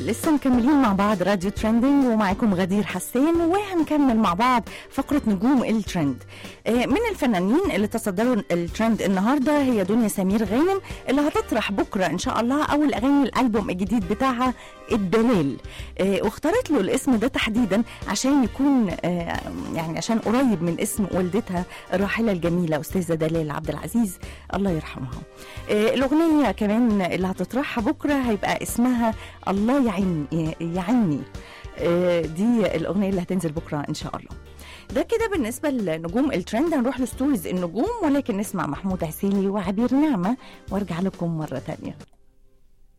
لسه مكملين مع بعض راديو ترندنج ومعاكم غدير حسان وهنكمل مع بعض فقرة نجوم الترند آه، من الفنانين اللي تصدروا الترند النهاردة هي دنيا سمير غانم اللي هتطرح بكرة إن شاء الله أول أغاني الألبوم الجديد بتاعها الدلال آه، واختارت له الاسم ده تحديدا عشان يكون آه، يعني عشان قريب من اسم والدتها الراحلة الجميلة أستاذة دلال عبد العزيز الله يرحمها آه، الأغنية كمان اللي هتطرحها بكرة هيبقى اسمها الله يعين يعني آه، دي الأغنية اللي هتنزل بكرة إن شاء الله ده كده بالنسبة لنجوم الترند هنروح لستوريز النجوم ولكن نسمع محمود عسيلي وعبير نعمة وارجع لكم مرة تانية